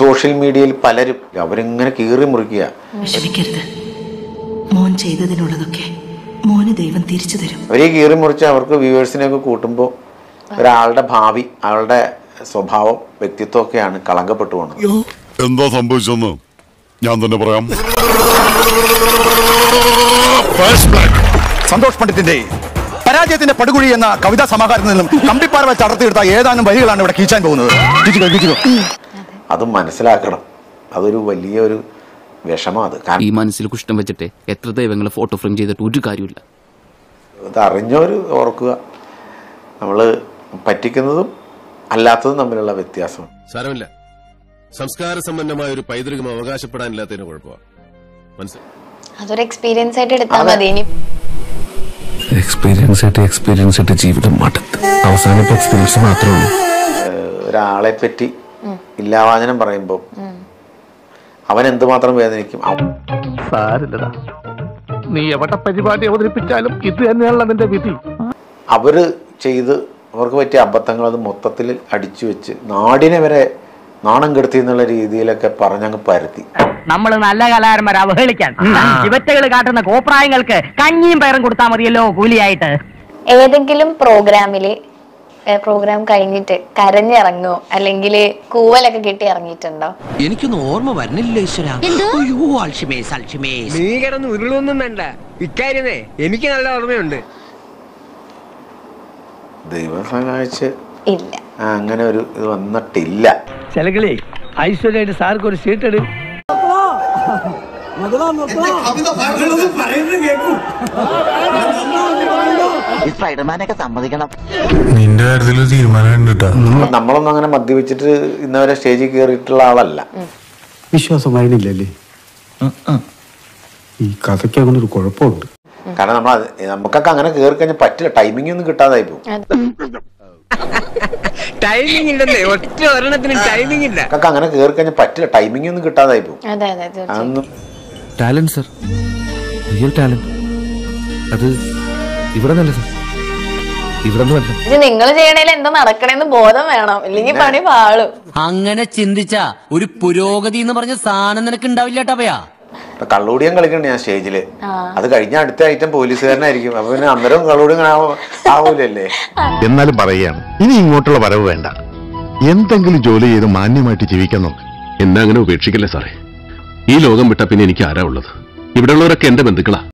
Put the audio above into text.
Social മീഡിയയിൽ പലരും അവരിങ്ങനെ കീറി മുറിക്കുക വിഷമിക്കരുത് മോൻ ചെയ്തതിനുള്ളതൊക്കെ മോന് ദൈവം തിരിച്ചു തരും അവർ ഈ കീറി മുറിച്ച് അവർക്ക് വ്യൂവേഴ്സിനെയൊക്കെ കൂട്ടുമ്പോൾ ഒരാളുടെ ഭാവി അയാളുടെ സ്വഭാവം വ്യക്തിത്വമൊക്കെയാണ് കളങ്കപ്പെട്ടു പോകുന്നത് എന്താ സംഭവിച്ചെന്ന് ഞാൻ തന്നെ പറയാം സന്തോഷ് പണ്ഡിറ്റിന്റെ പരാജയത്തിന്റെ പടുകുഴി എന്ന കവിതാ സമാഹാരത്തിൽ നിന്നും കമ്പിപ്പാറ വെച്ച് അടർത്തിയെടുത്ത ഏതാനും വരികളാണ് ഇവിടെ കീച്ചാൻ പോകുന്നത് കീച്ചുക, കീച്ചുക. അത് മനസ്സിലാക്കണം അതൊരു വലിയൊരു വിഷമം അത് ഈ കാരണം മനസ്സിൽ കുഷ്ടം വെച്ചിട്ട് എത്ര ദൈവങ്ങളെ ഫോട്ടോ ഫ്രെയിം ചെയ്തിട്ട് ഒരു കാര്യമില്ല ഇത് അറിഞ്ഞവർ ഓർക്കുക നമ്മൾ പറ്റിക്കുന്നതും അല്ലാത്തതും തമ്മിലുള്ള വ്യത്യാസം സാരമില്ല സംസ്കാര സമ്പന്നമായ ഒരു പൈതൃകം അവകാശപ്പെടാനില്ലാത്തതിന് കുഴപ്പമാണ് മനസ്സിലായി അതൊരു എക്സ്പീരിയൻസ് ആയിട്ട് എടുത്താൽ മതി ഇനി എക്സ്പീരിയൻസ് ആയിട്ട് എക്സ്പീരിയൻസ് ആയിട്ട് ജീവിതം മടുത്ത് അവസാനം ഇപ്പൊ എക്സ്പീരിയൻസ് മാത്രമേ ഉള്ളൂ ഒരാളെ പറ്റി ഇല്ലാവാചനം പറയുമ്പോൾ അവൻ എന്തുമാത്രം വേദനിക്കും അവ- സാരില്ലടാ നീ എവിടെ പരിപാടി അവതരിപ്പിച്ചാലും ഇത് തന്നെയാണല്ലോ നിന്റെ വിധി അവര് ചെയ്ത് അവർക്ക് പറ്റിയ അബദ്ധങ്ങൾ അത് മൊത്തത്തിൽ അടിച്ചു വെച്ച് നാടിനെ വരെ നാണം കെടുത്തി എന്നുള്ള രീതിയിലൊക്കെ പറഞ്ഞങ്ങ് പരത്തി നമ്മൾ നല്ല കലാകാരന്മാരെ അവഹേളിക്കാൻ ഇവറ്റകൾ കാട്ടുന്ന കോപ്രായങ്ങൾക്ക് കഞ്ഞിയും പയറും കൊടുത്താൽ മതിയല്ലോ കൂലിയായിട്ട് ഏതെങ്കിലും പ്രോഗ്രാമില് പ്രോഗ്രാം കഴിഞ്ഞിട്ട് കരഞ്ഞിറങ്ങോ അല്ലെങ്കിൽ കൂവലൊക്കെ കിട്ടി ഇറങ്ങിയിട്ടുണ്ടോ എനിക്കൊന്നും ഓർമ്മ വരുന്നില്ല ഈശ്വര അയ്യോ അൽഷിമേസ് അൽഷിമേസ് നീ കിടന്ന് ഉരുളൊന്നും വേണ്ട ഇക്കാര്യമേ എനിക്ക് നല്ല ഓർമ്മയുണ്ട് ദൈവം സഹായിച്ച് ഇല്ല ആ, അങ്ങനെ ഒരു ഇത് വന്നിട്ടില്ല ചിലകളെ ഐശ്വര്യായിട്ട് സാർക്ക് ഒരു സീറ്റ് എടു സ്പൈഡർമാനൊക്കെ സമ്മതിക്കണം നിന്റെ കാര്യത്തിൽ തീരുമാനം ഉണ്ട് കേട്ടോ അപ്പൊ നമ്മളൊന്നും അങ്ങനെ മദ്യപിച്ചിട്ട് ഇന്നവരെ സ്റ്റേജിൽ കയറിയിട്ടുള്ള ആളല്ല വിശ്വാസം വരണില്ലല്ലേ ഈ കഥയ്ക്ക് അങ്ങനെ ഒരു കുഴപ്പമുണ്ട് കാരണം നമ്മൾ അത് നമുക്കൊക്കെ അങ്ങനെ കയറി കഴിഞ്ഞാൽ പറ്റില്ല ടൈമിംഗ് ഒന്നും കിട്ടാതായി പോകും ടൈമിംഗ് ഇല്ലല്ലേ ഒറ്റ ഒരെണ്ണത്തിന് ടൈമിംഗ് ഇല്ല നമുക്കൊക്കെ അങ്ങനെ കയറി കഴിഞ്ഞാൽ പറ്റില്ല ടൈമിംഗ് ഒന്നും കിട്ടാതായി പോകും അതെ അതെ തീർച്ചയായും അതൊന്നും ടാലന്റ് സർ റിയൽ ടാലന്റ് അത് ഇവിടെ നല്ല സർ ഇവിടെ നിന്ന് വരണം ഇത് നിങ്ങൾ ചെയ്യണേൽ എന്താ നടക്കണേന്ന് ബോധം വേണം ഇല്ലെങ്കിൽ പണി പാളും അങ്ങനെ ചിന്തിച്ച ഒരു പുരോഗതി എന്ന് പറഞ്ഞ സാധനം നിനക്ക് ഉണ്ടാവില്ല ടപയാ ഇപ്പൊ കള്ളൂടിയം കളിക്കണ്ട ഞാൻ സ്റ്റേജില് ആ. അത് കഴിഞ്ഞ അടുത്ത ഐറ്റം പോലീസുകാരനായിരിക്കും അപ്പൊ പിന്നെ അന്നേരം കള്ളൂടിയം ആവൂലല്ലേ എന്നാലും പറയുകയാണ് ഇനി ഇങ്ങോട്ടുള്ള വരവ് വേണ്ട എന്തെങ്കിലും ജോലി ചെയ്ത് മാന്യമായിട്ട് ജീവിക്കാൻ നോക്ക് എന്നെ അങ്ങനെ ഉപേക്ഷിക്കല്ലേ സാറേ ഈ ലോകം വിട്ടാ പിന്നെ എനിക്ക് ആരാ ഉള്ളത് ഇവിടെയുള്ളവരൊക്കെ എന്റെ ബന്ധുക്കളാ